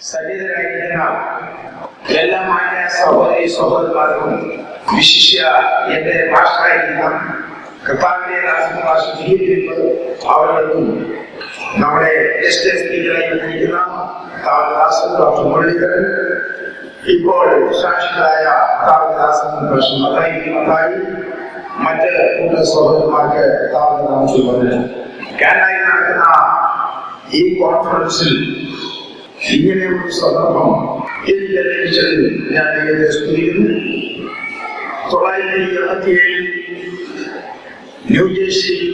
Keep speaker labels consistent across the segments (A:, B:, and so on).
A: സന്നിധരായിരിക്കുന്ന എല്ലാ മാന്യ സഹോദരി സഹോദരന്മാർക്കും വിശിഷ്യ എന്റെ ഭാഷയായിരിക്കുന്ന കർത്താവിന്റെ ദാസന്മാർ സ്വീകരിക്കുന്നത് അവർക്കും നമ്മുടെ ഗസ്റ്റ് സ്പീക്കറായി വന്നിരിക്കുന്ന കാവദാസൻ ഡോക്ടർ മുരളീധരൻ ഇപ്പോൾ സാക്ഷികളായ കാവദാസൻ പ്രശ്നം മതായി മതായി മറ്റ് കൂട്ട സഹോദരന്മാർക്ക് കർത്താവിന്റെ നാമത്തിൽ പറഞ്ഞു കാനഡയിൽ നടക്കുന്ന ഈ കോൺഫറൻസിൽ ഇങ്ങനെ ഒരു സന്ദർഭം എനിക്ക് ലഭിച്ചതിൽ ഞാൻ ദൈവത്തെ സ്തുതിക്കുന്നു തൊള്ളായിരത്തി എഴുപത്തിയേഴിൽ ന്യൂജേഴ്സിയിൽ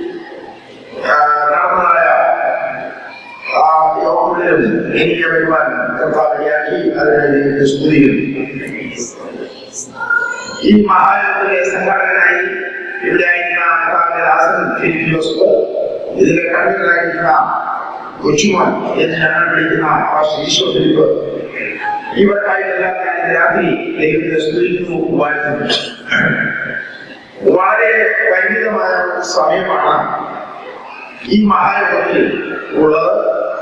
A: നടന്നതായ ആ യോഗങ്ങളിലും എനിക്ക് വരുവാൻ കർത്താവിയാക്കി അതിനെ ദൈവത്തെ സ്തുതിക്കുന്നു ഈ മഹായോഗത്തിലെ സംഘാടകനായി ഇവിടെ ആയിരിക്കുന്ന കർത്താവിന്റെ ദാസൻ ഫിലിപ്പിയോസ് ഇതിന്റെ കണ്ടനായിരിക്കുന്ന കൊച്ചുമോൻ എന്ന് ഞങ്ങൾ വിളിക്കുന്ന ആ ഈശോ ഫിലിപ്പ് ഇവർക്കായിട്ടെല്ലാം ഞാൻ ഇന്ന് രാത്രി ദൈവത്തെ സ്തുതിക്കുന്നു വാഴ്ത്തുന്നു വളരെ പരിമിതമായ ഒരു സമയമാണ് ഈ മഹായോഗത്തിൽ ഉള്ളത്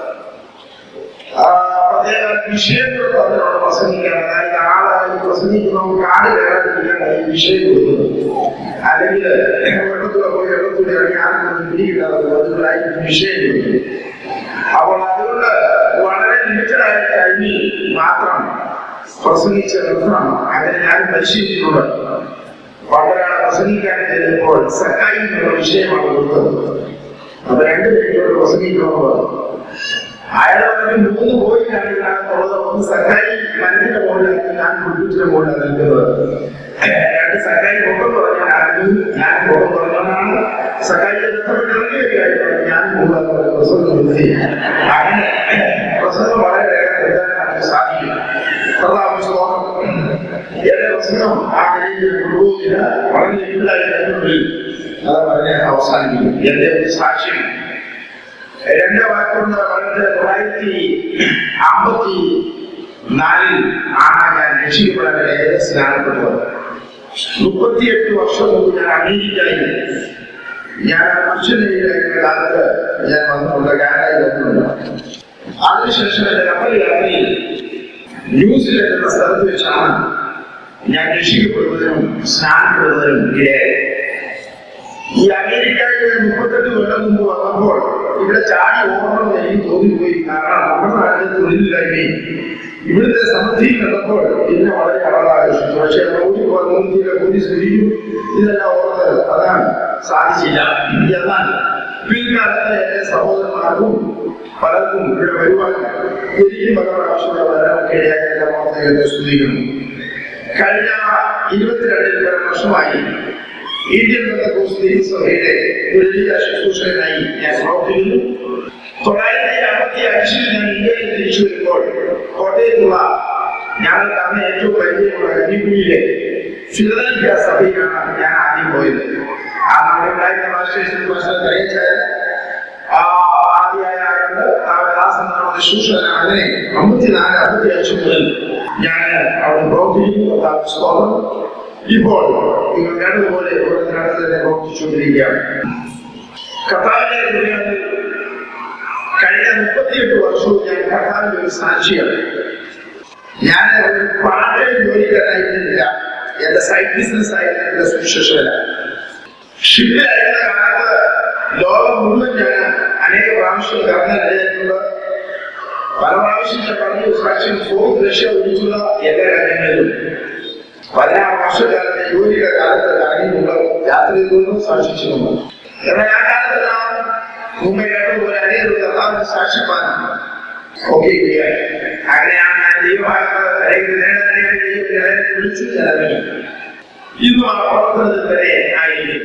A: ആ, പ്രത്യേക വിഷയങ്ങൾ അതിനോട് പ്രസംഗിക്കാൻ അതായത് ആളായി പ്രസംഗിക്കുന്നവർക്ക് ആട് കയറാതിരിക്കാൻ ഈ വിഷയം കൊടുക്കുന്നത് അല്ലെങ്കിൽ വെള്ളത്തിലൂടെ പോയി വെള്ളത്തിലൂടെ ഇറങ്ങി ആർക്കും പിടികിട്ടാതെ അതുകൊണ്ടായി വിഷയം കൊടുക്കുന്നത് അപ്പോൾ അതുകൊണ്ട് വളരെ ലിമിറ്റഡ് ആയ ടൈമിൽ മാത്രം പ്രസംഗിച്ച നിർത്തണം അങ്ങനെ ഞാൻ പരിശീലിച്ചിട്ടുണ്ട് പണ്ടൊരാളെ പ്രസംഗിക്കാൻ ചെല്ലുമ്പോൾ സഹായി എന്നുള്ള വിഷയമാണ് കൊടുത്തത് അപ്പൊ രണ്ട് പേരോട് പ്രസംഗിക്കണമെന്ന് അയാൾ പറഞ്ഞു മൂന്ന് പോയിന്റാണ് ഇതിനകത്തുള്ളത് ഒന്ന് സഹായി മരത്തിന്റെ മുകളിലാണ് ഞാൻ കുട്ടിയുടെ മുകളിലാണ് നിൽക്കുന്നത് രണ്ട് സഹായി പൊക്കം പറഞ്ഞാണ് ഞാൻ പൊക്കം പറഞ്ഞതാണ് സഹായി ബന്ധപ്പെട്ട് ഇറങ്ങി വരികയായിരുന്നു ഞാൻ മുകളിൽ പ്രസംഗം നിർത്തി അങ്ങനെ പ്രസംഗം വളരെ വേഗം എഴുതാനാണ് സാധിക്കും പ്രതാപ ശ്ലോകം എന്റെ പ്രസംഗം ആ കഴിഞ്ഞ കൊണ്ടുപോകില്ല വളരെ ഇല്ലായി കണ്ടുപിടി അത് പറഞ്ഞ് അവസാനിക്കും എന്റെ ഒരു സാക്ഷ്യം രണ്ട് വാക്കുകൊണ്ട് വളരെ തൊള്ളായിരത്തി അമ്പത്തി നാലിൽ ആണ് ഞാൻ രക്ഷിക്കപ്പെടാൻ ഏറെ സ്നാനപ്പെട്ടത് മുപ്പത്തിയെട്ട് വർഷം മുമ്പ് ഞാൻ അമേരിക്കയിൽ ഞാൻ മനുഷ്യനിലായിരുന്ന കാലത്ത് ഞാൻ വന്നിട്ടുണ്ട് കാനഡയിൽ വന്നിട്ടുണ്ട് അതിനുശേഷം എന്റെ കപ്പൽ യാത്രയിൽ ന്യൂസിലൻഡ് എന്ന സ്ഥലത്ത് വെച്ചാണ് ഞാൻ രക്ഷിക്കപ്പെടുന്നതിനും സ്നാനപ്പെടുന്നതിനും ഇടയായി ഈ അമേരിക്കയിൽ മുപ്പത്തെട്ട് കൊല്ലം മുമ്പ് വന്നപ്പോൾ ഇവിടെ ചാടി ഓടണമെന്ന് എനിക്ക് തോന്നിപ്പോയി കാരണം നമ്മുടെ നാട്ടിൽ തൊഴിലില്ലായ്മയും ഇവിടുത്തെ സമൃദ്ധി കണ്ടപ്പോൾ എന്നെ വളരെ അളവാകർഷിച്ചു പക്ഷേ റോഡിൽ പോകുന്നതിന്റെ പോലീസ് പിടിക്കും ഇതെല്ലാം ഓർത്തത് അതാണ് സാധിച്ചില്ല എന്നാൽ പിൽക്കാലത്ത് എന്റെ സഹോദരന്മാർക്കും പലർക്കും ഇവിടെ വരുവാൻ എനിക്ക് പല പ്രാവശ്യമുള്ള വരാനൊക്കെ ഇടയായ എല്ലാം ഓർത്തകത്തെ സ്തുതിക്കുന്നു കഴിഞ്ഞ ഇരുപത്തിരണ്ടിൽ പല വർഷമായി ഇന്ത്യൻ ബന്ധക്കോസ് സഭയുടെ വലിയ ശുശ്രൂഷകനായി ഞാൻ പ്രവർത്തിക്കുന്നു തൊള്ളായിരത്തി അമ്പത്തി അഞ്ചിൽ ഞാൻ ഇന്ത്യയിൽ തിരിച്ചു വരുമ്പോൾ കോട്ടയത്തുള്ള ഞങ്ങൾക്ക് അന്ന് ഏറ്റവും പരിചയമുള്ള കന്നിക്കുഴിയിലെ ഫിലദൽഫിയ സഭയിലാണ് ഞാൻ ആദ്യം പോയത് ആ നമ്മുടെ ഉണ്ടായിരുന്ന മാസ്റ്റേഴ്സിൽ അറിയിച്ചാൽ ആദ്യമായുണ്ട് ആ ദാസൻ നമ്മുടെ ശുശ്രൂഷകനാണ് അങ്ങനെ അമ്പത്തിനാല് അമ്പത്തി അഞ്ച് മുതൽ ഞാൻ അവിടെ പ്രവർത്തിക്കുന്നു കർത്താവിന് സ്തോത്രം ഇപ്പോൾ നിങ്ങൾ കണ്ടതുപോലെ ഓരോന്നിനകത്ത് തന്നെ പ്രവർത്തിച്ചുകൊണ്ടിരിക്കുകയാണ് കർത്താവിന്റെ ദുനിയാവിൽ കഴിഞ്ഞ മുപ്പത്തിയെട്ട് വർഷവും ഞാൻ കർത്താവിന്റെ ഒരു സാക്ഷിയാണ് ഞാൻ ഒരു പാർട്ടൈം ജോലിക്കാരായിരുന്നില്ല എന്റെ സൈഡ് ബിസിനസ് ആയിരുന്നു എന്റെ സുവിശേഷമല്ല ഷിപ്പിലായിരുന്ന കാലത്ത് ലോകം മുഴുവൻ ഞാൻ അനേക പ്രാവശ്യം കറങ്ങാനിടയായിട്ടുണ്ട് പല പ്രാവശ്യം ഞാൻ പറഞ്ഞു സാക്ഷ്യം ഫോർത്ത് റഷ്യ ഒഴിച്ചുള്ള എല്ലാ രാജ്യങ്ങളിലും പതിനാറ് വർഷക്കാലത്തെ ജോലിയുടെ കാലത്ത് കറങ്ങിയുള്ള യാത്ര ചെയ്തുകൊണ്ട് സാക്ഷിച്ചിരുന്നു എന്നാൽ ആ കാലത്ത് നാം മുമ്പേ കേട്ടതുപോലെ അനേകം കർത്താവിന് സാക്ഷിപ്പാൻ ഒക്കെ ഇടയായി അങ്ങനെയാണ് ഞാൻ ദൈവഭാഗത്ത് അല്ലെങ്കിൽ നേടാൻ ദൈവങ്ങളെ വിളിച്ചു ചെലവിൽ ഇന്നും ആ പ്രവർത്തനത്തിൽ തന്നെ ആയിരിക്കും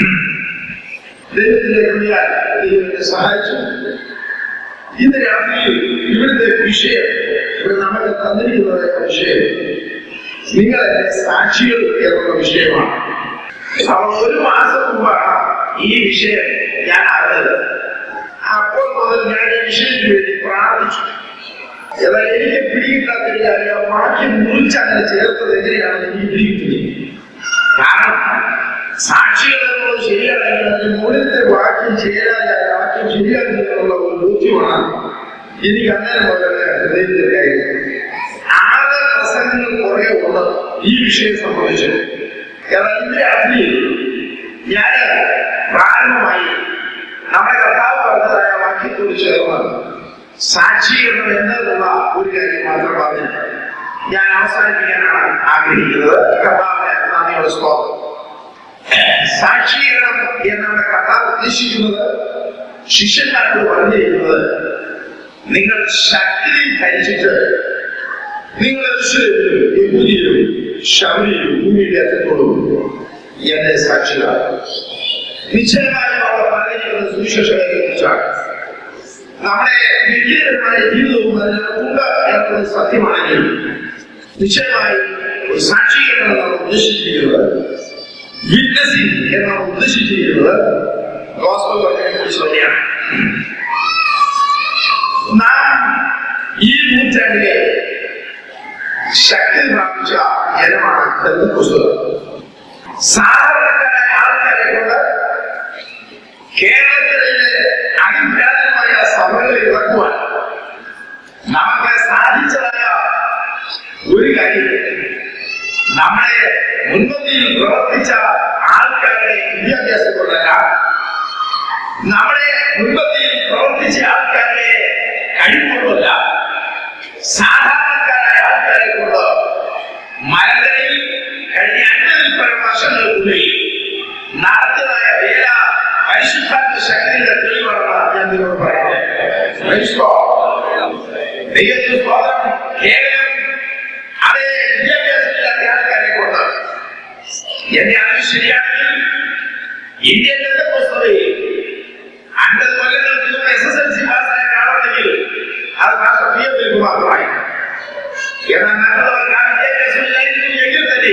A: ദൈവത്തിന്റെ കൃപയാൽ ദൈവത്തെ സഹായിച്ചു ഇന്ന് രാത്രിയിൽ ഇവിടുത്തെ വിഷയം ഇവിടെ നമുക്ക് തന്നിരിക്കുന്ന വിഷയം നിങ്ങൾ എന്റെ സാക്ഷികൾ എന്നുള്ള വിഷയമാണ് അപ്പോൾ ഒരു മാസം മുമ്പാണ് ഈ വിഷയം ഞാൻ അറിഞ്ഞത് അപ്പോൾ മുതൽ ഞാൻ ഈ വിഷയത്തിന് വേണ്ടി പ്രാർത്ഥിച്ചു എന്നാൽ എനിക്ക് പിടികിട്ടാത്തൊരു കാര്യം ആ വാക്യം മുറിച്ച് അങ്ങനെ ചേർത്തത് എങ്ങനെയാണെന്ന് എനിക്ക് പിടികിട്ടില്ല കാരണം സാക്ഷികൾ എന്നുള്ളത് ശരിയാണെങ്കിൽ അതിന് മുകളിലത്തെ വാക്യം ചേരാതെ ആ വാക്യം ശരിയാക്കി എന്നുള്ള ഒരു ബോധ്യമാണ് എനിക്ക് അങ്ങനെ വളരെ ഹൃദയത്തിലായിരുന്നു ആറ് പ്രസംഗങ്ങൾ കുറെ ഉണ്ട് ഈ വിഷയം സംബന്ധിച്ച് എന്നാൽ ഇന്ന് രാത്രി ഞാൻ പ്രാരംഭമായി നമ്മുടെ കർത്താവ് പറഞ്ഞതായ വാക്യത്തോട് ചേർന്ന് സാക്ഷീകരണം എന്നതുള്ള ഒരു കാര്യം മാത്രം പറഞ്ഞു ഞാൻ അവസാനിപ്പിക്കാനാണ് ആഗ്രഹിക്കുന്നത് കർത്താവിനെ നന്ദിയോട് സ്തോത്രം സാക്ഷീകരണം എന്നാണ് കർത്താവ് ഉദ്ദേശിക്കുന്നത് ശിഷ്യന്മാരോട് പറഞ്ഞിരിക്കുന്നത് നിങ്ങൾ ശക്തി ധരിച്ചിട്ട് നിങ്ങൾ യെരൂശലേമിലും യഹൂദിയിലും ശബരിയിലും ഭൂമിയുടെ അറ്റത്തോടും എന്നെ സാക്ഷികളാണ് നിശ്ചയമായും അവർ പറഞ്ഞിരിക്കുന്ന സുവിശേഷങ്ങളെ കുറിച്ചാണ് നമ്മുടെ വ്യക്തിപരമായ ജീവിതവും അതിനകത്തുണ്ട് എന്നുള്ളത് സത്യമാണെങ്കിൽ നിശ്ചയമായും ഒരു സാക്ഷീകരണം എന്നാണ് ഉദ്ദേശിച്ചിരിക്കുന്നത് വിറ്റ്നസിംഗ് എന്നാണ് ഉദ്ദേശിച്ചിരിക്കുന്നത് ഗോസ്ബൽ പറഞ്ഞതിനെ കുറിച്ച് തന്നെയാണ് നാം ഈ നൂറ്റാണ്ടിലെ ശക്തി പ്രാപിച്ച ജനമാണ് ബന്ധുക്കുസ്തുകൾ സാധാരണക്കാരായ ആൾക്കാരെ കൊണ്ട് കേരളത്തിലെ അതിഭ്യാതമായ സഭകളിൽ ഇറക്കുവാൻ നമുക്ക് സാധിച്ചതായ ഒരു കാര്യം നമ്മളെ മുൻപന്തിയിൽ പ്രവർത്തിച്ച ആൾക്കാരുടെ വിദ്യാഭ്യാസം കൊണ്ടല്ല നമ്മുടെ മുൻപന്തിയിൽ പ്രവർത്തിച്ച ആൾക്കാരുടെ കഴിവുകൊണ്ടല്ല സാധാരണക്കാരായ ആൾക്കാരെ കൊണ്ട് മലകളിൽ കഴിഞ്ഞ അൻപതിൽ പരം വർഷങ്ങൾക്കുള്ളിൽ നടത്തിയതായ വേല പരിശുദ്ധാത്മ ശക്തിയുടെ തെളിവാണെന്ന് ഞാൻ നിങ്ങളോട് പറയുന്നത് Praise God. ദൈവത്തിന് സ്തോത്രം കേവലം അതേ വിദ്യാഭ്യാസമില്ലാത്ത ആൾക്കാരെ കൊണ്ട് എന്റെ അറിവ് ശരിയാണെങ്കിൽ ഇന്ത്യൻ പുസ്തകയിൽ അൻപത് കൊല്ലങ്ങൾക്ക് മുമ്പ് എസ് എസ് എൽ സി പാസ്സായ ഒരാളുണ്ടെങ്കിൽ അത് മാസ്റ്റർ പി എം മാത്രമായി എന്നാൽ മറ്റുള്ളവർക്ക് ആ വിദ്യാഭ്യാസമില്ലായിരുന്നു എങ്കിൽ തന്നെ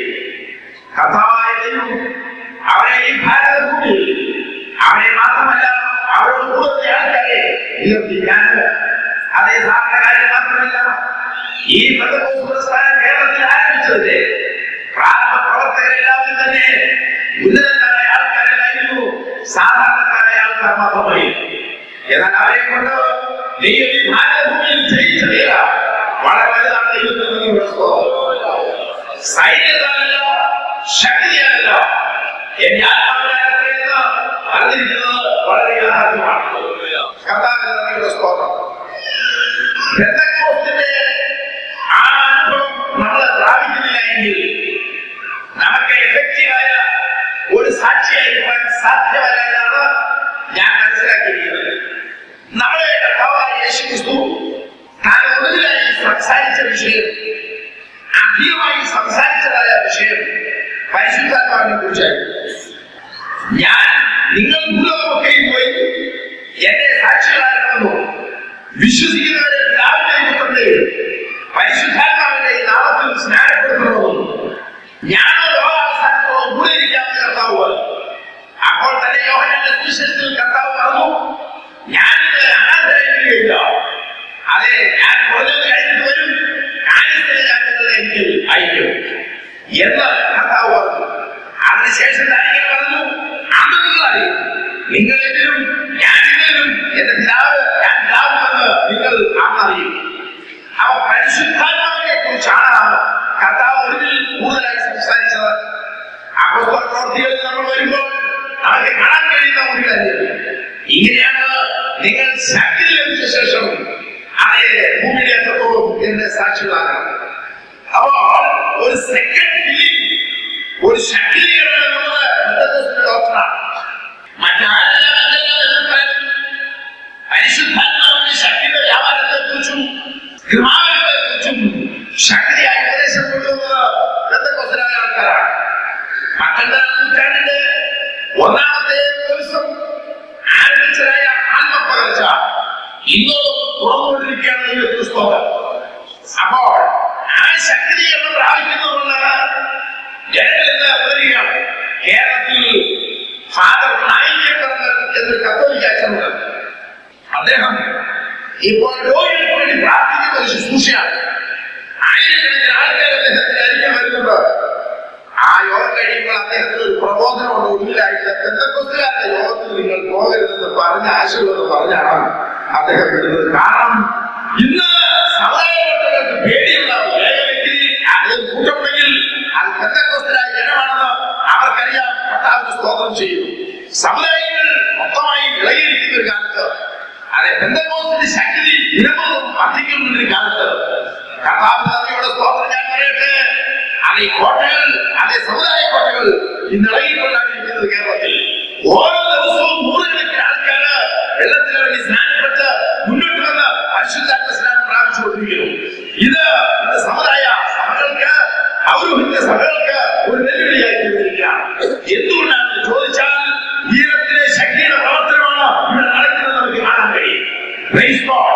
A: കഥാവായ ദൈവം അവരെ ഈ ഭാരതഭൂമിയിൽ അവരെ മാത്രമല്ല അവരോട് കൂടുതൽ ആൾക്കാരെ ഉയർത്തി ഞാൻ അതേ സാറിന്റെ കാര്യം മാത്രമല്ല ഈ ബന്ധപ്പെട്ട പുരസ്കാരം കേരളത്തിൽ ആരംഭിച്ചതിന്റെ പ്രാരംഭ പ്രവർത്തകരെല്ലാവരും തന്നെ ഉന്നതക്കാരായ ആൾക്കാരല്ലായിരുന്നു സാധാരണക്കാരായ ആൾക്കാർ മാത്രമായി എന്നാൽ അവരെ കൊണ്ട് ദൈവം ഈ ഭാരതഭൂമിയിൽ ജയിച്ച വേല വളരെ വലുതാണ് ദൈവത്തിൽ നിന്നുള്ള സൈന്യത്താലല്ല ശക്തിയാലല്ല എന്റെ ആത്മാവിനകത്ത് അറിഞ്ഞിരിക്കുന്നത് വളരെ യാഥാർത്ഥ്യമാണ് കർത്താവിന് നന്ദിയുടെ സ്തോത്രം പെന്തക്കോസ്തിന്റെ ആ അനുഭവം നമ്മൾ പ്രാപിക്കുന്നില്ല എങ്കിൽ നമുക്ക് എഫക്റ്റീവായ ഒരു സാക്ഷിയായിരിക്കാൻ സാധ്യമല്ല എന്നാണ് ഞാൻ മനസ്സിലാക്കിയിരിക്കുന്നത് നമ്മുടെ കർത്താവായ യേശു ക്രിസ്തു താൻ ഒടുവിലായി സംസാരിച്ച വിഷയം അധികമായി സംസാരിച്ചതായ വിഷയം പരിശുദ്ധാത്മാവിനെ കുറിച്ചായി ഞാൻ നിങ്ങൾ ഭൂലോകമൊക്കെയും പോയി എന്റെ സാക്ഷികളാകണമെന്നോ വിശ്വസിക്കുന്നവരെ പിതാവിന്റെയും പുത്രന്റെയും പരിശുദ്ധാത്മാവിന്റെ ഈ നാമത്തിൽ സ്നാനപ്പെടുത്തണമെന്നും ഞാനോ ലോകാവസാനത്തോളം കൂടെ ഇരിക്കാമെന്ന് കർത്താവ് പറഞ്ഞു അപ്പോൾ തന്നെ യോഹനാന്റെ സുവിശേഷത്തിൽ കർത്താവ് പറഞ്ഞു ഞാൻ ഇത് അനാഥരായിരിക്കുകയില്ല അതെ ഞാൻ കുറഞ്ഞത് കഴിഞ്ഞിട്ട് വരും കാര്യസ്ഥനെ ഞാൻ നിങ്ങളുടെ എനിക്ക് അയക്കും എന്ന് കർത്താവ് പറഞ്ഞു അതിനുശേഷം താരികൾ പറഞ്ഞു അന്ന് നിങ്ങൾ അറിയും നിങ്ങളെങ്കിലും ഞാൻ നിങ്ങളിലും എന്റെ പിതാവ് ഞാൻ പിതാവുമെന്ന് നിങ്ങൾ അന്നറിയും അവ പരിശുദ്ധാത്മാവിനെ കുറിച്ചാണ് കർത്താവ് ഒടുവിൽ കൂടുതലായി സംസാരിച്ചത് അപ്പസ്തല പ്രവർത്തികളിൽ നമ്മൾ വരുമ്പോൾ നമുക്ക് കാണാൻ കഴിയുന്ന ഒരു കാര്യം ഇങ്ങനെയാണ് നിങ്ങൾ ശക്തി ലഭിച്ച ശേഷം അതേ ഭൂമിയുടെ എത്രത്തോളം എന്റെ സാക്ഷികളാകണം അപ്പോൾ ഒരു സെക്കൻഡ് ഫിലിം ഒരു ശക്തീകരണം എന്നുള്ളത് ഡോക്ടറാണ് മറ്റാരെല്ലാം എന്തെല്ലാം എതിർത്താലും പരിശുദ്ധാത്മാവിന്റെ ശക്തിയുടെ വ്യാപാരത്തെ കുറിച്ചും കൃപാവരത്തെ കുറിച്ചും ശക്തിയായി ഉപദേശം കൊണ്ടുവന്നത് ബന്ധക്കൊസരായ ആൾക്കാരാണ് പത്തൊൻപതാം നൂറ്റാണ്ടിന്റെ ഒന്നാമത്തെ ദിവസം ആരംഭിച്ചതായ ആത്മപകർച്ച ഇന്നോളം തുറന്നുകൊണ്ടിരിക്കുകയാണ് ദൈവത്തിന് സ്തോത്രം അപ്പോൾ ആ ശക്തീകരണം പ്രാപിക്കുന്നതുകൊണ്ടാണ് ജനങ്ങളെല്ലാം ഉയരുകയാണ് കേരളത്തിൽ ഫാദർ നായികക്കടങ്ങൾ എന്നൊരു കത്തോലിക്ക അച്ഛനുണ്ട് അദ്ദേഹം ഇപ്പോൾ രോഗികൾക്ക് വേണ്ടി പ്രാർത്ഥിക്കുന്ന ഒരു ശുശ്രൂഷയാണ് ആയിരക്കണക്കിന് ആൾക്കാർ അദ്ദേഹത്തിന്റെ അരികെ വരുന്നുണ്ട് ആ യോഗം കഴിയുമ്പോൾ അദ്ദേഹത്തിന് ഒരു പ്രബോധനമുണ്ട് ഉള്ളിലായിട്ട് ബന്ധക്കൊത്തുകാരുടെ യോഗത്തിൽ നിങ്ങൾ പോകരുതെന്ന് പറഞ്ഞ ആശീർവാദം പറഞ്ഞാണ് അദ്ദേഹം വിടുന്നത് കാരണം ഇന്ന് സമുദായങ്ങൾക്ക് പേടിയുള്ള ഏകവ്യക്തി അത് കൂട്ടമുണ്ടെങ്കിൽ അത് പെന്തക്കോസ്തരായ ജനമാണെന്ന് അവർക്കറിയാം കർത്താവിന് സ്തോത്രം ചെയ്യുന്നു സമുദായങ്ങൾ മൊത്തമായി ഇളകിയിരിക്കുന്ന ഒരു കാലത്ത് അതെ പെന്തക്കോസ്തിന്റെ ശക്തി ദിനമൊന്നും വർദ്ധിക്കുന്ന ഒരു കാലത്ത് കർത്താവിന് നന്ദിയോടെ സ്തോത്രം ഞാൻ പറയട്ടെ അത് ഈ കോട്ടകൾ അതേ സമുദായ കോട്ടകൾ ഇന്ന് ഇളകിക്കൊണ്ടാണ് ഇരിക്കുന്നത് കേരളത്തിൽ ഓരോ ദിവസവും നൂറുകണക്കിന് ആൾക്കാര് വെള്ളത്തിൽ വേണ്ടി സ്നാനപ്പെട്ട് മുന്നോട്ട് വന്ന് പരിശുദ്ധാത്മ സ്നാനം പ്രാപിച്ചുകൊണ്ടിരിക്കുന്നു ഇത് ഇന്ന് സമുദായ സഭകൾക്ക് പൗരോഹിത്യ സഭകൾക്ക് ഒരു വെല്ലുവിളിയായി തീർന്നിരിക്കുകയാണ് എന്തുകൊണ്ടാണെന്ന് ചോദിച്ചാൽ വീരത്തിലെ ശക്തിയുടെ പ്രവർത്തനമാണ് ഇവിടെ നടക്കുന്നത് നമുക്ക് കാണാൻ കഴിയും Praise God.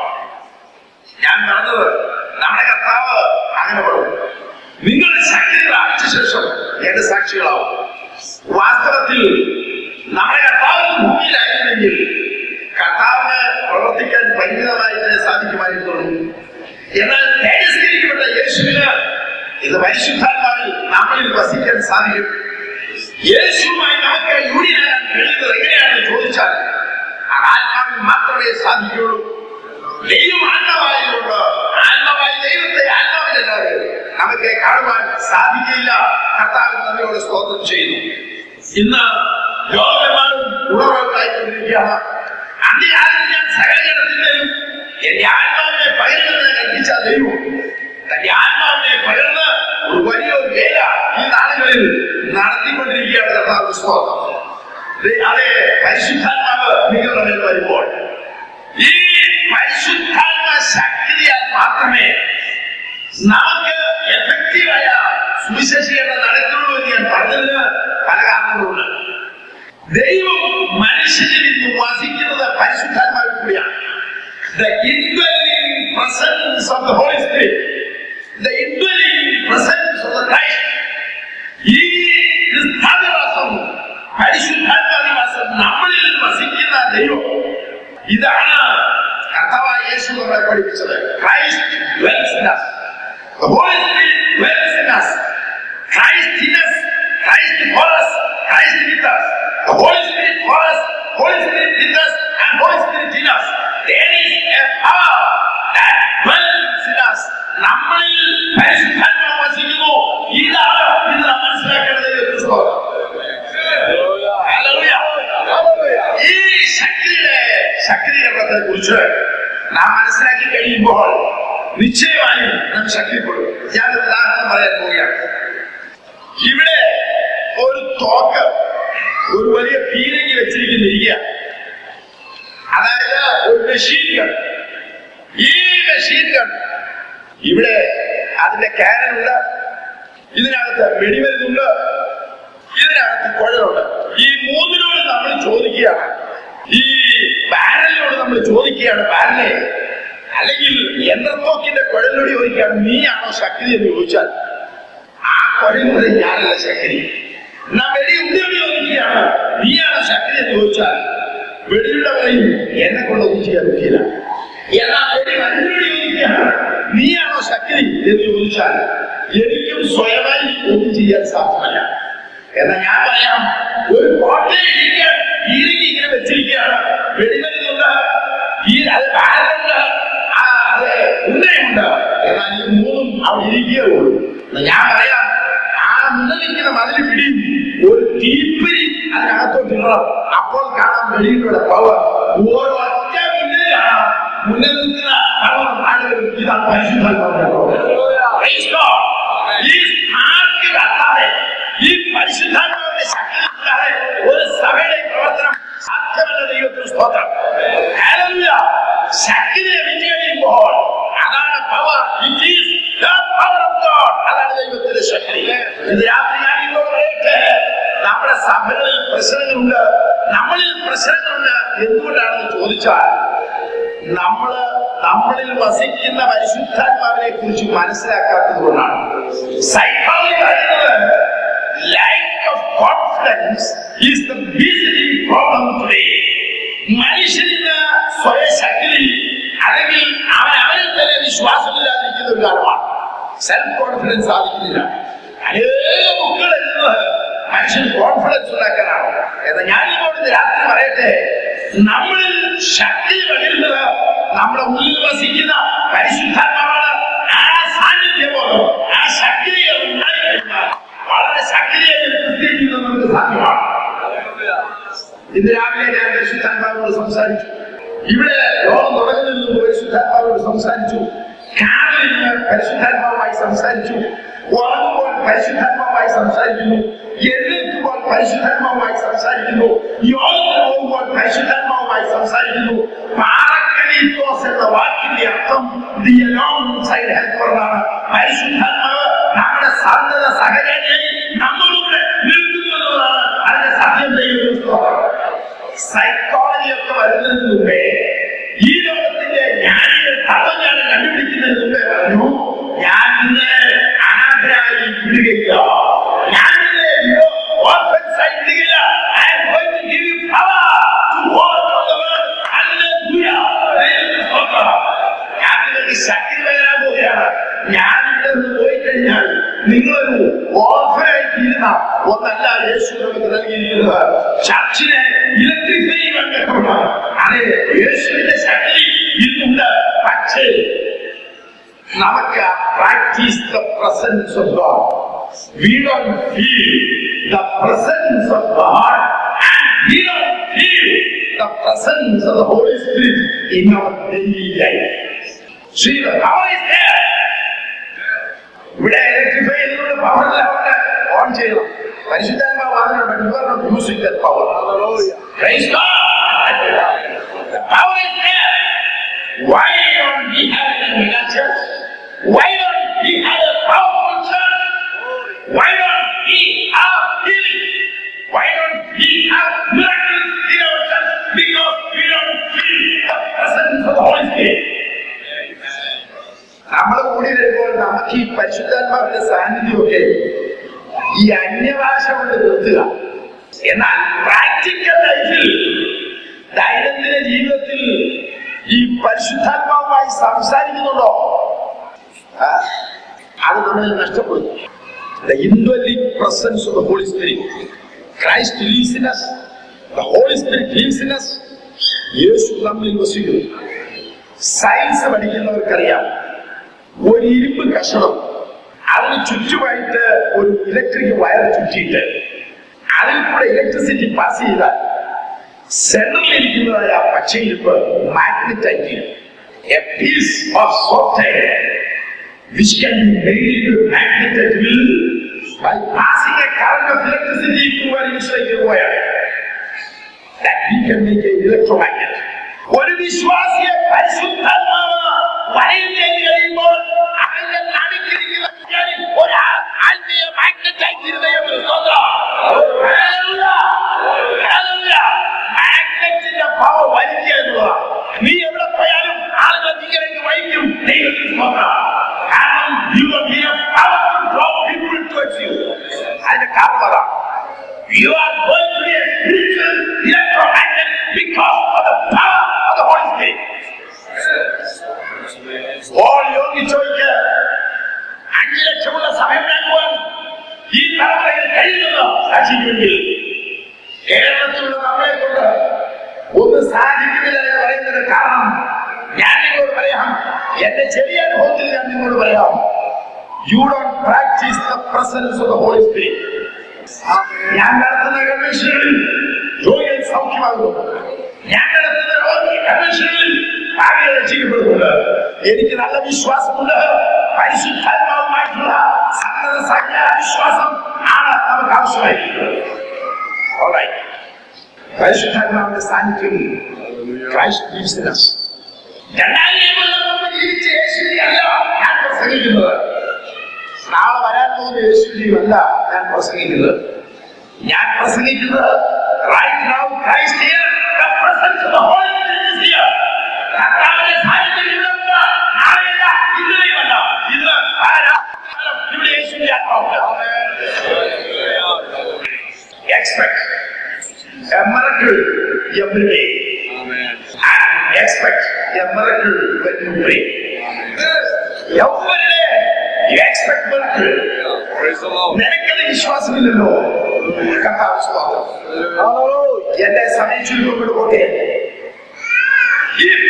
A: ഞാൻ പറഞ്ഞത് നമ്മുടെ കർത്താവ് അങ്ങനെ പറഞ്ഞു നിങ്ങളുടെ ശക്തി പ്രാപിച്ച ശേഷം എന്റെ സാക്ഷികളാവും വാസ്തവത്തിൽ നമ്മുടെ കർത്താവ് ഭൂമിയിലായിരുന്നെങ്കിൽ കർത്താവിന് പ്രവർത്തിക്കാൻ പരിമിതമായിട്ട് സാധിക്കുമായിരുന്നുള്ളൂ എന്നാൽ തേജസ്കരിക്കപ്പെട്ട യേശുവിന് ഇത് പരിശുദ്ധാത്മാവിൽ നമ്മളിൽ വസിക്കാൻ സാധിക്കും യേശുവുമായി നമുക്ക് യൂണിയനാകാൻ കഴിയുന്നത് എങ്ങനെയാണെന്ന് ചോദിച്ചാൽ അത് ആത്മാവിൽ മാത്രമേ സാധിക്കുകയുള്ളൂ ദൈവം ആത്മാവായതുകൊണ്ട് ആത്മാവായ ദൈവത്തെ ആത്മാവിലല്ലാതെ നമുക്ക് കാണുവാൻ സാധിക്കില്ല കർത്താവിന് നമ്മയോട് സ്തോത്രം ചെയ്യുന്നു ഇന്ന് ലോകമെമ്പാടും ഉണർവുണ്ടായിക്കൊണ്ടിരിക്കുകയാണ് അന്ത്യകാലത്ത് ഞാൻ സകലജനത്തിന്റെയും എന്റെ ആത്മാവിനെ പകരുമെന്ന് കൽപ്പിച്ച ദൈവം തന്റെ ആത്മാവിനെ പകർന്ന് ഒരു വലിയൊരു വേല ഈ നാളുകളിൽ നടത്തിക്കൊണ്ടിരിക്കുകയാണ് കർത്താവ് സ്തോത്രം ദേ, അതെ പരിശുദ്ധാത്മാവ് നിങ്ങളുടെ മേൽ വരുമ്പോൾ ഈ പരിശുദ്ധാത്മ ശക്തിയാൽ മാത്രമേ നമുക്ക് എഫക്റ്റീവായ സുവിശേഷീകരണം നടക്കുള്ളൂ എന്ന് ഞാൻ പറഞ്ഞതിന് പല കാരണങ്ങളുണ്ട് ദൈവം മനുഷ്യനിൽ ഇന്ന് വസിക്കുന്നത് പരിശുദ്ധാത്മാവിൽ കൂടിയാണ് The indwelling presence of the Holy Spirit, the indwelling presence of the Christ, ഈ ക്രിസ്താദിവാസം പരിശുദ്ധാത്മാദിവാസം നമ്മളിൽ വസിക്കുന്ന ദൈവം ഇതാണ് കർത്താവായ യേശു നമ്മളെ പഠിപ്പിച്ചത് Christ dwells in us. The Holy Spirit dwells in us. Christ in us, Christ for us, Christ with us. The Holy Spirit for us, Holy Spirit with us, and Holy Spirit in us. There is a power that dwells in us. നമ്മളിൽ പരിശുദ്ധാത്മാവ് വസിക്കുന്നു ഇതാണ് ഇത് നാം മനസ്സിലാക്കേണ്ടത് ക്രിസ്തു ഈ ശക്തിയുടെ ശക്തീകരണത്തെ കുറിച്ച് നാം മനസ്സിലാക്കി കഴിയുമ്പോൾ നിശ്ചയമായും നാം ശക്തിപ്പെടും ഞാൻ ഒരു ഉദാഹരണം പറയാൻ പോവുകയാണ് ഇവിടെ ഒരു തോക്ക് ഒരു വലിയ പീരങ്കി വെച്ചിരിക്കുന്നിരിക്കുക അതായത് ഒരു മെഷീൻ ഗൺ ഈ മെഷീൻ ഗൺ ഇവിടെ അതിന്റെ കാനനുണ്ട് ഇതിനകത്ത് വെടിമരുന്നുണ്ട് ഇതിനകത്ത് കുഴലുണ്ട് ഈ മൂന്നിനോട് നമ്മൾ ചോദിക്കുകയാണ് ഈ ബാരലിനോട് നമ്മൾ ചോദിക്കുകയാണ് ബാരലെ അല്ലെങ്കിൽ യന്ത്രത്തോക്കിന്റെ കുഴലിനോട് ചോദിക്കുകയാണ് നീയാണോ ശക്തി എന്ന് ചോദിച്ചാൽ ആ കുഴലിനോട് ഞാനല്ല ശക്തി എന്നാ വെടി ഉണ്ടിയോട് ചോദിക്കുകയാണ് നീയാണോ ശക്തി എന്ന് ചോദിച്ചാൽ വെടിയുടെ പറയും എന്നെ കൊണ്ടൊന്നും ചെയ്യാൻ പറ്റില്ല എന്നാ വെടി മരുന്നിനോട് ചോദിക്കുകയാണ് നീയാണോ ശക്തി എന്ന് ചോദിച്ചാൽ എനിക്കും സ്വയമായി ഒന്നും ചെയ്യാൻ സാധ്യമല്ല എന്നാ ഞാൻ പറയാം ഒരു കോട്ടയിൽ ഇരിക്കാൻ ഇടുങ്ങി ഇങ്ങനെ വെച്ചിരിക്കുകയാണ് വെടിമരുന്നുണ്ട് ഈ അത് ബാലനുണ്ട് ആ അത് ഉണ്ടയുണ്ട് എന്നാൽ ഈ മൂന്നും അവിടെ ഇരിക്കുകയുള്ളൂ എന്നാ ഞാൻ പറയാം ആ മുന്നിൽ നിൽക്കുന്ന മതിൽ പിടിയും ഒരു തീപ്പിരി അതിനകത്തോട്ട് ഇടണം അപ്പോൾ കാണാം വെളിയിലൂടെ പവർ ഓരോ ഒറ്റ മുന്നിൽ കാണാം മുന്നിൽ നിൽക്കുന്ന പലവരും ആളുകൾ ഇതാണ് പരിശുദ്ധാത്മാവിന്റെ Praise God. ഈ സ്ഥാനത്ത് കത്താതെ ഈ പരിശുദ്ധാത്മാവിന്റെ ശക്തി ഇല്ലാതെ ഒരു സഭയുടെ പ്രവർത്തനം സാധ്യമല്ല ദൈവത്തിന് സ്തോത്രം Hallelujah. ശക്തി ലഭിച്ചു കഴിയുമ്പോൾ അതാണ് power it is the power of God അതാണ് ദൈവത്തിന്റെ ശക്തി ഇത് രാത്രി ഞാൻ ഇങ്ങോട്ട് പറയട്ടെ നമ്മുടെ സഭകളിൽ പ്രശ്നങ്ങളുണ്ട് നമ്മളിൽ പ്രശ്നങ്ങളുണ്ട് എന്തുകൊണ്ടാണെന്ന് ചോദിച്ചാൽ നമ്മള് നമ്മളിൽ വസിക്കുന്ന പരിശുദ്ധാത്മാവിനെ കുറിച്ച് മനസ്സിലാക്കാത്തത് കൊണ്ടാണ് സൈക്കോളജി പറയുന്നത് lack of confidence is the visiting problem today. മനുഷ്യനിന്ന് സ്വയശക്തി അല്ലെങ്കിൽ അവൻ അവനിൽ തന്നെ വിശ്വാസമില്ലാതിരിക്കുന്ന ഒരു കാലമാണ് സെൽഫ് കോൺഫിഡൻസ് സാധിക്കുന്നില്ല അനേക ബുക്കുകൾ എഴുതുന്നത് മനുഷ്യൻ കോൺഫിഡൻസ് ഉണ്ടാക്കാനാണ് എന്നാൽ ഞാൻ ഇങ്ങോട്ട് ഇന്ന് രാത്രി പറയട്ടെ നമ്മളിൽ ശക്തി പകരുന്നത് നമ്മുടെ ഉള്ളിൽ വസിക്കുന്ന പരിശുദ്ധാത്മാവാണ് ആ സാന്നിധ്യമോ ആ ശക്തിയെ ഉണ്ടായിക്കഴിഞ്ഞാൽ വളരെ ശക്തിയായി ക്രിസ്ത്യൻ നമുക്ക് സാധ്യമാണ് ഇന്ന് രാവിലെ ഞാൻ പരിശുദ്ധാത്മാവിനോട് സംസാരിച്ചു ഇവിടെ ലോകം തുടങ്ങുന്നതിന് മുമ്പ് പരിശുദ്ധാത്മാവിനോട് സംസാരിച്ചു കാറിൽ നിന്ന് പരിശുദ്ധാത്മാവുമായി സംസാരിച്ചു ഉറങ്ങുമ്പോൾ പരിശുദ്ധാത്മാവുമായി സംസാരിക്കുന്നു എഴുന്നേൽക്കുമ്പോൾ പരിശുദ്ധാത്മാവുമായി സംസാരിക്കുന്നു യോഗത്തിന് പോകുമ്പോൾ പരിശുദ്ധാത്മാവുമായി സംസാരിക്കുന്നു പാറക്കലീത്തോസ് എന്ന വാക്കിന്റെ അർത്ഥം ദി അലോങ് സൈഡ് ഹെൽപ്പർ എന്നാണ് പരിശുദ്ധാത്മാവ് നമ്മുടെ സന്നദ്ധ സഹചര്യങ്ങളിൽ നമ്മളുടെ നിൽക്കുന്നു എന്നുള്ളതാണ് അതിന്റെ സത്യം ദൈവം സൈക്കോളജി ഒക്കെ വരുന്നതിന് മുമ്പേ ഈ ലോകത്തിന്റെ ജ്ഞാനികൾ തത്വജ്ഞാനം കണ്ടുപിടിക്കുന്നതിന് മുമ്പേ പറഞ്ഞു ഞാൻ നിന്നെ അനാഥരായി വിടുകയില്ല ഞാൻ നിന്നെ ഓർഫൻസായി വിടുകയില്ല I am going to give you power to overcome the world. Hallelujah. ദൈവത്തിന് സ്തോത്രം. ഞാൻ നിങ്ങൾക്ക് ശക്തി പകരാൻ പോവുകയാണ് ഞാൻ ഇവിടെ നിന്ന് പോയി കഴിഞ്ഞാൽ നിങ്ങളൊരു ഓഫറായി തീരുന്ന ഒന്നല്ല യേശു നമുക്ക് നൽകിയിരിക്കുന്നത് ചർച്ചിനെ ഇലക്ട്രിഫൈ ചെയ്യാൻ പറ്റുന്നത് അതെ യേശുവിന്റെ ശക്തി ഇന്നുണ്ട് പക്ഷേ നമുക്ക് practice the presence of God we don't feel the presence of God we don't feel the presence of the Holy Spirit in our daily life See, the power is there. ഇവിടെ electrify ചെയ്തുകൊണ്ട് പവറെല്ലാം ഉണ്ട് on ചെയ്യണം പരിശുദ്ധാത്മാവ് പറഞ്ഞിട്ടുണ്ട് you are not using that power Praise God. The power is there. Why don't we have it in mega church? Why don't we have a powerful church? Why don't we have healing? Why don't we have miracles in our church? Because we don't feel the presence of the Holy Spirit. നമ്മൾ കൂടി വരുമ്പോൾ നമുക്ക് ഈ പരിശുദ്ധാത്മാവിന്റെ സാന്നിധ്യമൊക്കെ ഈ അന്യഭാഷ കൊണ്ട് നിർത്തുക എന്നാൽ പ്രാക്ടിക്കൽ ലൈഫിൽ ദൈനംദിന ജീവിതത്തിൽ ഈ പരിശുദ്ധാത്മാവുമായി സംസാരിക്കുന്നുണ്ടോ ആ? അത് നമ്മൾ നഷ്ടപ്പെടും The indwelling presence of the Holy Spirit. Christ lives in us. The Holy Spirit lives in us. യേശു നമ്മളിൽ വസിക്കുന്നു സയൻസ് പഠിക്കുന്നവർക്കറിയാം ഒരു ഇരുമ്പ് കഷണം അതിന് ചുറ്റുമായിട്ട് ഒരു ഇലക്ട്രിക് വയർ ചുറ്റിയിട്ട് അതിൽ കൂടെ ഇലക്ട്രിസിറ്റി പാസ് ചെയ്താൽ സെന്ററിൽ ഇരിക്കുന്നതായ ആ പച്ചയിരുപ്പ് മാഗ്നറ്റ് ആയിട്ട് a piece of software which can be made into a magnet at will by passing a current of electricity through an insulated wire. That we can make an electromagnet. ഒരു വിശ്വാസിയെ പരിശുദ്ധാത്മാവ് വരയിൽ ചെയ്ത് കഴിയുമ്പോൾ അവന്റെ നടുക്കിരിക്കുന്ന വിജ്ഞാനി ഒരു ആ- ആത്മീയ മാഗ്നറ്റായി തീരുന്നതെന്ന് സ്തോത്രം. Hallelujah. Hallelujah. മാഗ്നറ്റിന്റെ പവർ വലിക്കുക എന്നുള്ളതാണ് നീ എവിടെ പോയാലും ആളുകൾ നീങ്ങിലേക്ക് വഹിക്കും ദൈവത്തിന് സ്തോത്രം. കാരണം you will be a power to draw people towards you. അതിന്റെ കാരണം അതാണ് You are going to be a spiritual electromagnet because of the power of the Holy Spirit. ഓൾ യോഗി ചോദിക്ക് അഞ്ചു ലക്ഷമുള്ള സമയം നൽകുവാൻ ഈ തലമുറയിൽ കഴിയുമെന്ന് സാക്ഷിക്കുമെങ്കിൽ കേരളത്തിലുള്ള നമ്മളെ കൊണ്ട് ഒന്നും സാധിക്കുന്നില്ല എന്ന് പറയുന്നതിന് കാരണം ഞാൻ നിങ്ങളോട് പറയാം എന്റെ ചെറിയ അനുഭവത്തിൽ ഞാൻ നിങ്ങളോട് പറയാം you don't practice the presence of the Holy Spirit ഞാൻ നടത്തുന്ന കൺവെൻഷനുകളിൽ രോഗികൾ സൗഖ്യമാകുന്നു ഞാൻ നടത്തുന്ന രോഗി കൺവെൻഷനുകളിൽ ഭാഗ്യം രക്ഷിക്കപ്പെടുന്നുണ്ട് എനിക്ക് നല്ല വിശ്വാസമുണ്ട് പരിശുദ്ധാത്മാവുമായിട്ടുള്ള സന്നദ്ധ സംഖ്യ വിശ്വാസം ആണ് നമുക്ക് ആവശ്യമായിരിക്കുന്നത് Alright. പരിശുദ്ധാത്മാവിന്റെ സാന്നിധ്യം ക്രൈസ്റ്റ് lives in us. രണ്ടായിരം കൊല്ലം മുമ്പ് ജീവിച്ച യേശുവിനെ അല്ല ഞാൻ പ്രസംഗിക്കുന്നത് നാളെ വരാൻ പോകുന്ന യേശുവിനെയുമല്ല ഞാൻ പ്രസംഗിക്കുന്നത് ഞാൻ പ്രസംഗിക്കുന്നത് right now Christ here, the presence of the Holy Spirit is here. കർത്താവിന്റെ സാന്നിധ്യം ഇവിടെയുണ്ട്. നാളെയല്ല, ഇന്നലെയുമല്ല. ഇന്ന് ആരാ? ഇവിടെ യേശുവിന്റെ ആത്മാവുണ്ട്. Expect a miracle every day. And expect a miracle when you pray. Every day you expect miracle.
B: Praise the Lord.
A: നിനക്കത് വിശ്വാസമില്ലല്ലോ കർത്താവ് വിശ്വാസം എന്റെ സമയം ചുരുക്കം പോട്ടെ ഈ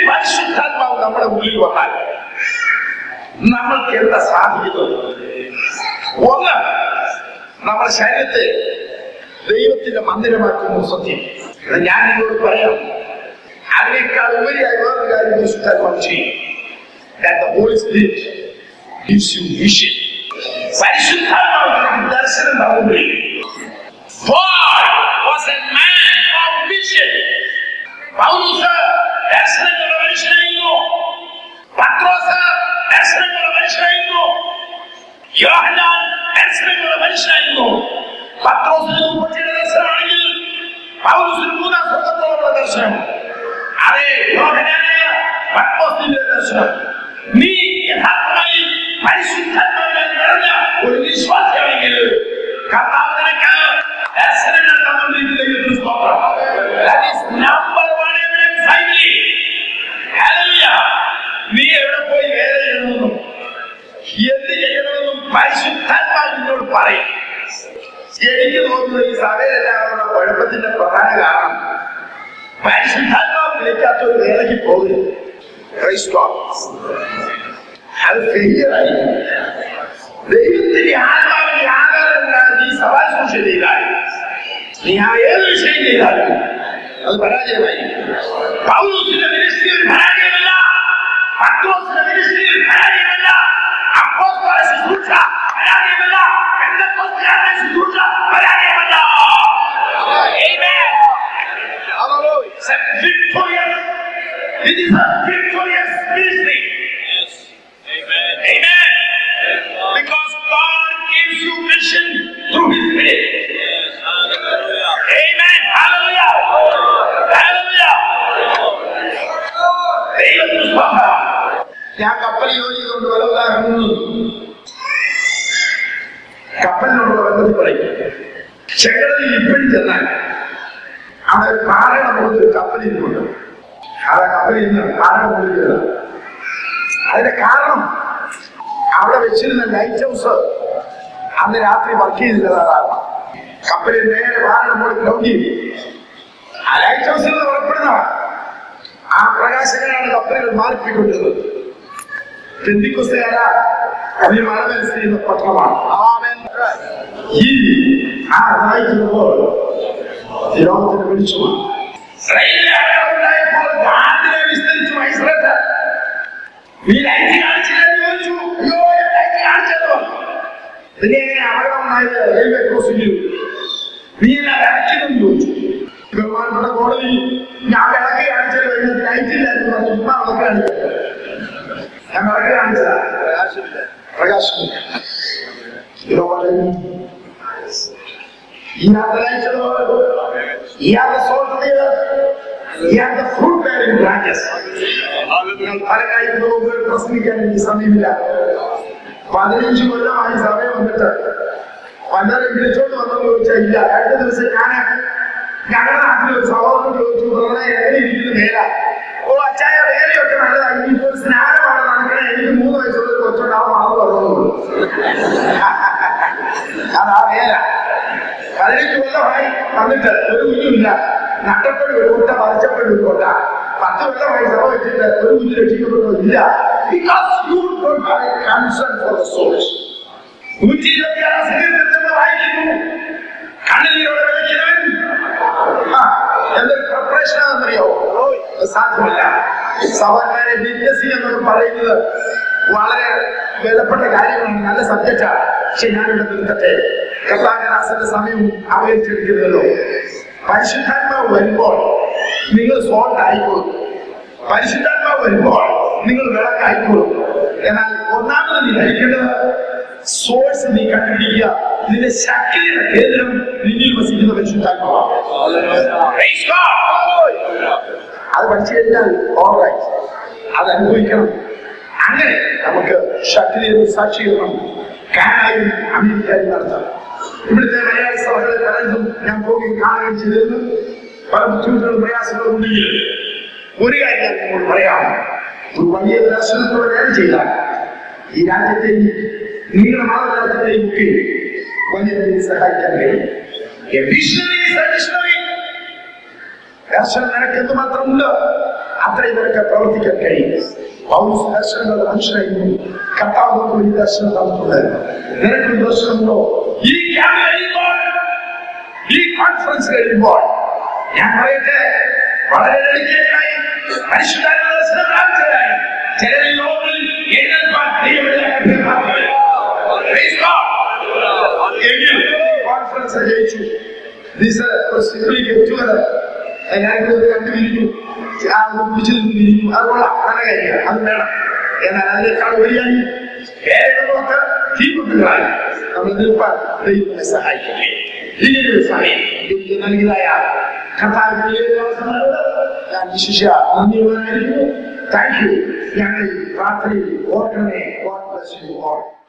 A: പരിശുദ്ധാത്മാവ് നമ്മുടെ ഉള്ളിൽ വന്നാൽ നമ്മൾക്ക് എന്താ സാധിക്കുന്നത് ഒന്ന് നമ്മുടെ ശരീരത്തെ ദൈവത്തിന്റെ മന്ദിരമാക്കുന്നു സത്യം ഇത് ഞാൻ നിങ്ങളോട് പറയാം അതിനേക്കാൾ ഉപരിയായി വേറൊരു കാര്യം പരിശുദ്ധാത്മാവ് ചെയ്യും That the Holy Spirit gives you vision. പരിശുദ്ധാത്മാവ് നമുക്ക് ദർശനം നൽകുകയും Paul was a man of vision. പൗലോസ് ദർശനങ്ങളുടെ മനുഷ്യനായിരുന്നു പത്രോസ് ദർശനങ്ങളുടെ മനുഷ്യനായിരുന്നു യോഹന്നാൻ ദർശനങ്ങളുടെ മനുഷ്യനായിരുന്നു പത്രോസിന് മുപ്പത്തിയുടെ ദർശനമാണെങ്കിൽ പൗലോസിന് മൂന്നാം സ്വർഗത്തോളമുള്ള ദർശനം അതെ യോഹനാനായ പത്രോസിന്റെ ദർശനം നീ യഥാർത്ഥമായി പരിശുദ്ധാത്മാവിനാൽ നിറഞ്ഞ ഒരു വിശ്വാസമെങ്കിൽ കർത്താവ് നിനക്ക് ദർശനങ്ങൾ തന്നുകൊണ്ടിരിക്കുന്ന ദൈവത്തിന് സ്തോത്രം. That is number one evidence I believe. Hallelujah. നീ എവിടെ പോയി വേല ചെയ്യണമെന്നും എന്ത് ചെയ്യണമെന്നും പരിശുദ്ധാത്മാവ് നിന്നോട് പറയും എനിക്ക് തോന്നുന്നത് ഈ സഭയിലെല്ലാവരുടെ കുഴപ്പത്തിന്റെ പ്രധാന കാരണം പരിശുദ്ധാത്മാവ് വിളിക്കാത്ത ഒരു വേലയ്ക്ക് പോകരുത് Praise God. അത് failure ആയിരിക്കും ദൈവത്തിന്റെ ആത്മാവിന്റെ ആധാരമില്ലാതെ നീ സവാൽ സൂക്ഷ ചെയ്താൽ നീ ആ ഏത് വിഷയം ചെയ്താലും അത് പരാജയമായിരിക്കും പൗലോസിന്റെ മിനിസ്ട്രി ഒരു പരാജയമല്ല പത്രോസിന്റെ മിനിസ്ട്രി ഒരു പരാജയമല്ല അപ്പോസ്തല ശുശ്രൂഷ പരാജയമല്ല പെന്തക്കോസ്തുകാരുടെ ശുശ്രൂഷ പരാജയമല്ല Amen. It's a victorious, it is a victorious ministry. Amen. Because God gives you vision through His Spirit. Amen. Hallelujah. Hallelujah. ദൈവത്തിന് സ്തോത്രം. ഞാൻ കപ്പൽ യോജിക്കൊണ്ട് പല ഉദാഹരണങ്ങളും കപ്പലിനോടുള്ള ബന്ധത്തിൽ പറയും ചെങ്കടലിൽ ഇപ്പോഴും ചെന്നാൽ അവിടെ ഒരു പാറയുടെ മുകളിൽ ഒരു കപ്പൽ ഇരുന്നുണ്ട് ആ കപ്പലിൽ നിന്ന് പാറയുടെ മുകളിൽ കയറാം അതിന്റെ കാരണം അവിടെ വെച്ചിരുന്ന ലൈറ്റ് ഹൗസ് അന്ന് രാത്രി വർക്ക് ചെയ്തില്ലതാണ് കപ്പലിൽ നേരെ പാറയുടെ മുകളിൽ ഗ്രൗണ്ട് ചെയ്തു ആ ലൈറ്റ് ഹൗസിൽ നിന്ന് പുറപ്പെടുന്ന ആ പ്രകാശങ്ങളാണ് കപ്പലുകൾ മാറിപ്പോയിക്കൊണ്ടിരുന്നത് പെന്തിക്കുസ്തുകാര അതിന് മഴ ചെയ്യുന്ന പത്രമാണ് ഈ ആ വായിക്കുമ്പോൾ ഈ ലോകത്തിന് വെളിച്ചമാണ് റെയിലിലെ അപകടം ഉണ്ടായപ്പോൾ ഗാന്ധിനെ വിസ്തരിച്ചു മൈസൂരത്ത് നീ ലൈറ്റ് കാണിച്ചില്ലെന്ന് ചോദിച്ചു അയ്യോ ഞാൻ ലൈറ്റ് കാണിച്ചത് പറഞ്ഞു പിന്നെ എങ്ങനെ അപകടം ഉണ്ടായത് റെയിൽവേ ക്രോസിംഗിൽ നീ എന്നാ വിളക്കിനെന്ന് ചോദിച്ചു ബഹുമാനപ്പെട്ട കോടതി ഞാൻ വിളക്ക് കാണിച്ചത് കഴിഞ്ഞിട്ട് ലൈറ്റ് ഇല്ലായിരുന്നു പറഞ്ഞു ചുമ്മാ വിളക്ക് കാണിച്ചത് ഞാൻ വിളക്ക് കാണിച്ചതാ പ്രകാശമില്ല ഇതുപോലെ He has the light of the world. He has the salt of the earth. He has the fruit bearing branches. നിങ്ങൾ പല കാര്യങ്ങളും പ്രസംഗിക്കാൻ എനിക്ക് സമയമില്ല പതിനഞ്ച് കൊല്ലമായി സമയം വന്നിട്ട് പലരും വിളിച്ചോണ്ട് വന്നെന്ന് ചോദിച്ചാൽ ഇല്ല രണ്ട് ദിവസം ഞാൻ ഞങ്ങളുടെ നാട്ടിൽ ഒരു സഹോദരൻ ചോദിച്ചു "ബ്രദറെ, എങ്ങനെ ഇരിക്കുന്നു മേല ഓ അച്ചായ വേലയൊക്കെ നല്ലതാണ് ഇനിയിപ്പോ ഒരു സ്നാനമാണ് നടക്കണേ എനിക്ക് മൂന്ന് വയസ്സുള്ള ഒരു കൊച്ചുണ്ടാവും ആൾ പറഞ്ഞോളൂ അതാ വേല പതിനഞ്ച് കൊല്ലമായി വന്നിട്ട് ഒരു കുഞ്ഞുമില്ല നട്ടപ്പെടും ഒരു കുട്ട പറിച്ചപ്പെടും ഒരു കൊട്ട പത്ത് കൊല്ലമായി സഭ വെച്ചിട്ട് ഒരു കുഞ്ഞു രക്ഷിക്കപ്പെട്ടോ ഇല്ല because you don't have a concern for the souls നൂറ്റി ഇരുപത്തിയാറാം സങ്കീർത്തനത്തിൽ വായിക്കുന്നു കണ്ണീരോടെ വിളിക്കുന്നവൻ ആ, എന്തൊരു പ്രിപ്പറേഷൻ ആണെന്നറിയോ അത് സാധ്യമല്ല സഹോദരനെ ബിസിനസ് എന്നൊക്കെ പറയുന്നത് വളരെ വിലപ്പെട്ട കാര്യമാണ് നല്ല സബ്ജക്റ്റാണ് പക്ഷെ ഞാനിവിടെ നിർത്തട്ടെ കർത്താകരാസന്റെ സമയം അപേക്ഷിച്ചിരിക്കുന്നല്ലോ പരിശുദ്ധാത്മാവ് വരുമ്പോൾ നിങ്ങൾ സോൾട്ട് ആയിക്കോളും പരിശുദ്ധാത്മാവ് വരുമ്പോൾ നിങ്ങൾ വിളക്കായിക്കോളും എന്നാൽ ഒന്നാമത് നീ ധരിക്കേണ്ടത് സോഴ്സ് നീ കണ്ടുപിടിക്കുക നിന്റെ ശക്തിയുടെ കേന്ദ്രം നിന്നിൽ വസിക്കുന്ന പരിശുദ്ധാത്മാവാണ് Praise God. അത് പഠിച്ചു കഴിഞ്ഞാൽ ഓൾറൈറ്റ് അത് അനുഭവിക്കണം അങ്ങനെ നമുക്ക് ശക്തിയും സാക്ഷീകരണം കാനായും അമേരിക്കയും നടത്താം ഇവിടുത്തെ മലയാളി സഭകളെ പലതും ഞാൻ പോവുകയും കാണുകയും ചെയ്തിരുന്നു പല ബുദ്ധിമുട്ടുകളും പ്രയാസങ്ങളും ഉണ്ടെങ്കിൽ ഒരു കാര്യം ഞാൻ നിങ്ങളോട് പറയാം ഒരു വലിയ ദർശനത്തോടെ വേല ചെയ്താൽ ഈ രാജ്യത്തെയും നിങ്ങളുടെ മാതൃരാജ്യത്തെയും ഒക്കെ വലിയ രീതിയിൽ സഹായിക്കാൻ കഴിയും A visionary is a visionary. ദർശനം നിനക്ക് എന്തുമാത്രമുണ്ട് അത്രയും നിനക്ക് പ്രവർത്തിക്കാൻ കഴിയും പൗരസ് ദർശനങ്ങളുടെ മനുഷ്യനായിരുന്നു കർത്താവ് നമുക്ക് വലിയ ദർശനം തന്നിട്ടുണ്ട് നിനക്കൊരു ദർശനമുണ്ടോ ഈ ക്യാമ്പ് കഴിയുമ്പോൾ ഈ കോൺഫറൻസ് കഴിയുമ്പോൾ ഞാൻ പറയട്ടെ വളരെ ഡെഡിക്കേറ്റഡായി പരിശുദ്ധാത്മ ദർശനം പ്രാപിച്ചതായി ചിലർ ഈ ലോകത്തിൽ എഴുന്നേൽപ്പാൻ ദൈവമില്ലാത്ത മാത്രമേ Praise God. എങ്കിൽ കോൺഫറൻസ് ജയിച്ചു ദിസ് ഒരു സിംപ്ലി ഗെറ്റ് ടുഗദർ ഞാനിത് കണ്ടു വിരിഞ്ഞു ആ പിടിച്ചു വിരിഞ്ഞു അത് കൊള്ളാം നല്ല കാര്യമാണ് അത് വേണം എന്നാൽ അതിനേക്കാൾ വലിയായി ഏതൊക്കെ തീപുട്ടുകളായി നമ്മൾ നിൽപ്പാൻ ദൈവത്തെ സഹായിക്കട്ടെ ഇങ്ങനൊരു സമയം എനിക്ക് നൽകിയതായ കഥാവിന്റെ ഏത് അവസരമുണ്ട് ഞാൻ വിശിഷ്യ നന്ദിയുള്ളവനായിരിക്കുന്നു താങ്ക് യു ഞങ്ങൾ പ്രാർത്ഥനയിൽ ഓർക്കണേ ഗോഡ് ബ്ലസ് യു ഓൾ